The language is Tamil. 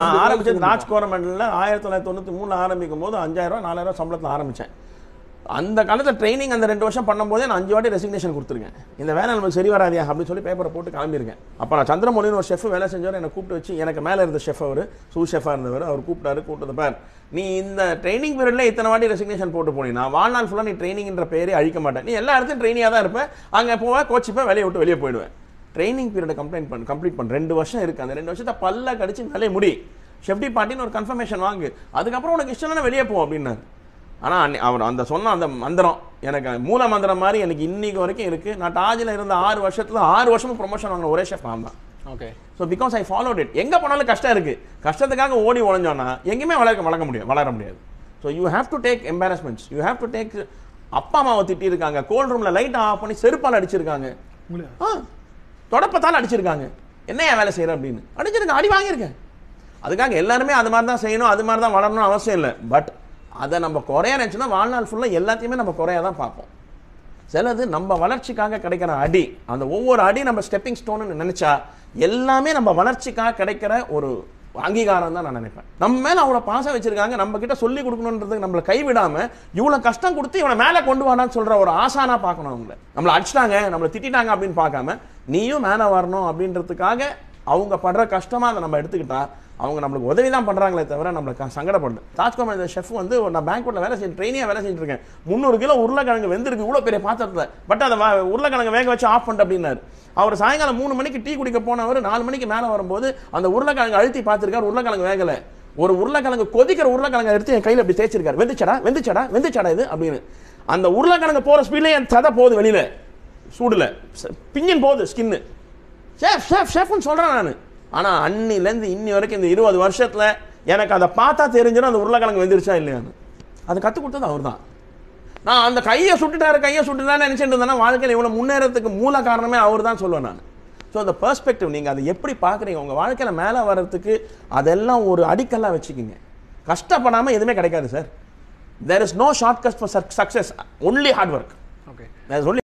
நான் ஆரம்பிச்சது ராஜ் கோரமண்டலில் ஆயிரத்தி தொள்ளாயிரத்தி தொண்ணூற்றி மூணில் ஆரம்பிக்கும் போது அஞ்சாயிரம் ரூபா நாலாயிரம் ரூபா சம்பளத்தில் ஆரம்பித்தேன் அந்த காலத்தில் ட்ரைனிங் அந்த ரெண்டு வருஷம் பண்ணும்போதே நான் அஞ்சு வாட்டி ரெசிக்னேஷன் கொடுத்துருக்கேன் இந்த வேலை நமக்கு சரி வராதியா அப்படின்னு சொல்லி பேப்பரை போட்டு கிளம்பியிருக்கேன் அப்போ நான் சந்திரமொழின்னு ஒரு ஷெஃப் வேலை செஞ்சவர் என்னை கூப்பிட்டு வச்சு எனக்கு மேலே இருந்த ஷெஃப் அவர் சூ ஷெஃபாக இருந்தவர் அவர் கூப்பிட்டாரு கூப்பிட்டது பார் நீ இந்த ட்ரைனிங் பீரியடில் இத்தனை வாட்டி ரெசிக்னேஷன் போட்டு போனீங்கன்னா வாழ்நாள் ஃபுல்லாக நீ ட்ரைனிங்ன்ற பேரே அழிக்க மாட்டேன் நீ எல்லா இடத்துலையும் ட்ரைனியாக தான் இருப்பேன் அங்கே போவேன் கோச்சிப்பேன் வெளியே விட்டு வெளியே போயிடுவேன் ட்ரைனிங் பீரியட் கம்ப்ளைண்ட் பண்ண கம்ப்ளீட் பண்ண ரெண்டு வருஷம் இருக்கு அந்த ரெண்டு வருஷத்தை பல்ல கடிச்சு நல்லே முடி ஷெஃப்டி பார்ட்டின்னு ஒரு கன்ஃபர்மேஷன் வாங்கு அதுக்கப்புறம் உனக்கு இஷ்டம் இல்லைன்னா வெளியே போ அப்படின்னாரு ஆனால் அன்னை- அவர் அந்த சொன்ன அந்த மந்திரம் எனக்கு மூல மந்திரம் மாதிரி எனக்கு இன்னைக்கு வரைக்கும் இருக்கு நான் டாஜில் இருந்த ஆறு வருஷத்துல ஆறு வருஷமும் ப்ரொமோஷன் வாங்கின ஒரே ஷெஃப் நான் தான் okay so because I followed it எங்கே போனாலும் கஷ்டம் இருக்கு கஷ்டத்துக்காக ஓடி உழைஞ்சோன்னா எங்கேயுமே வளர்க்க வளர்க்க முடியாது வளர முடியாது so you have to take embarrassments you have to take அப்பா அம்மாவை திட்டி இருக்காங்க கோல்ட் ரூமில் லைட் ஆஃப் பண்ணி செருப்பால் அடிச்சிருக்காங்க ஆ தொடப்பத்தால் அடிச்சிருக்காங்க என்னையா வேலை செய்கிற அப்படின்னு அடிச்சிருக்கேன் அடி வாங்கியிருக்கேன் அதுக்காக எல்லாருமே அது மாதிரி தான் செய்யணும் அது மாதிரி தான் வளரணும் அவசியம் இல்லை பட் அதை நம்ம குறைய நினச்சோன்னா வாழ்நாள் ஃபுல்லாக எல்லாத்தையுமே நம்ம குறைய தான் பார்ப்போம் சிலது நம்ம வளர்ச்சிக்காக கிடைக்கிற அடி அந்த ஒவ்வொரு அடி நம்ம ஸ்டெப்பிங் ஸ்டோன்னு நினைச்சா எல்லாமே நம்ம வளர்ச்சிக்காக கிடைக்கிற ஒரு அங்கீகாரம் தான் நான் நினைப்பேன் நம்ம மேல அவ்வளோ பாசம் வச்சிருக்காங்க நம்ம கிட்ட சொல்லி கொடுக்கணுன்றதுக்கு நம்மளை கைவிடாம இவ்வளவு கஷ்டம் கொடுத்து இவனை மேலே கொண்டு வாடான்னு சொல்ற ஒரு ஆசானா பார்க்கணும் அவங்கள நம்மளை அடிச்சிட்டாங்க நம்மளை திட்டிட்டாங்க அப்படின்னு பார்க்காம நீயும் மேலே வரணும் அப்படின்றதுக்காக அவங்க படுற கஷ்டமா அதை நம்ம எடுத்துக்கிட்டா அவங்க நம்மளுக்கு உதவி தான் பண்றாங்களே தவிர நம்மளுக்கு சங்கடப்படல ராஜ்குமார் இந்த ஷெஃப் வந்து ஒரு நான் பேங்க்ல வேலை செஞ்சு ட்ரெயினியாக வேலை செஞ்சுட்டு இருக்கேன் முந்நூறு கிலோ உருளைக்கிழங்கு வெந்திருக்கு இவ்வளோ பெரிய பாத்திரத்தில் பட் அதை வா- உருளைக்கிழங்கு வேக வச்சு ஆஃப் பண்ணிட்டு அப்படின்னாரு அவர் சாயங்காலம் மூணு மணிக்கு டீ குடிக்க போனவர் நாலு மணிக்கு மேலே வரும்போது அந்த உருளைக்கிழங்கு அழுத்தி பார்த்துருக்காரு உருளைக்கிழங்கு வேகலை ஒரு உருளைக்கிழங்கு கொதிக்கிற உருளைக்கிழங்கு எடுத்து என் கையில் அப்படி தேய்ச்சிருக்காரு வெந்துச்சடா வெந்துச்சடா வெந்துச்சடா இது அப்படின்னு அந்த உருளைக்கிழங்கு போகிற ஸ்பீட்லேயே என் சதை போகுது வெளியில சூடுல ச- பிஞ்சின் போகுது ஸ்கின்னு ஷெஃப் ஷெஃப் ஷெஃப்னு சொல்கிறேன் நான் ஆனால் அன்னிலேருந்து இன்னி வரைக்கும் இந்த இருபது வருஷத்தில் எனக்கு அதை பார்த்தா தெரிஞ்சிடும் அந்த உருளைக்கிழங்கு வெந்துருச்சா இல்லையான்னு அது கற்றுக் கொடுத்தது அவர் தான் நான் அந்த கையை சுட்டுட்டாரு கையை சுட்டுட்டான்னு நினச்சிட்டு இருந்தேன்னா வாழ்க்கையில் இவ்வளோ முன்னேறதுக்கு மூல காரணமே அவர் தான் சொல்லுவேன் நான் ஸோ அந்த பெர்ஸ்பெக்டிவ் நீங்கள் அதை எப்படி பார்க்குறீங்க உங்கள் வாழ்க்கையில் மேலே வர்றதுக்கு அதெல்லாம் ஒரு அடிக்கல்லாக வச்சுக்கிங்க கஷ்டப்படாமல் எதுவுமே கிடைக்காது sir there is no short cut for success only hard work okay there is only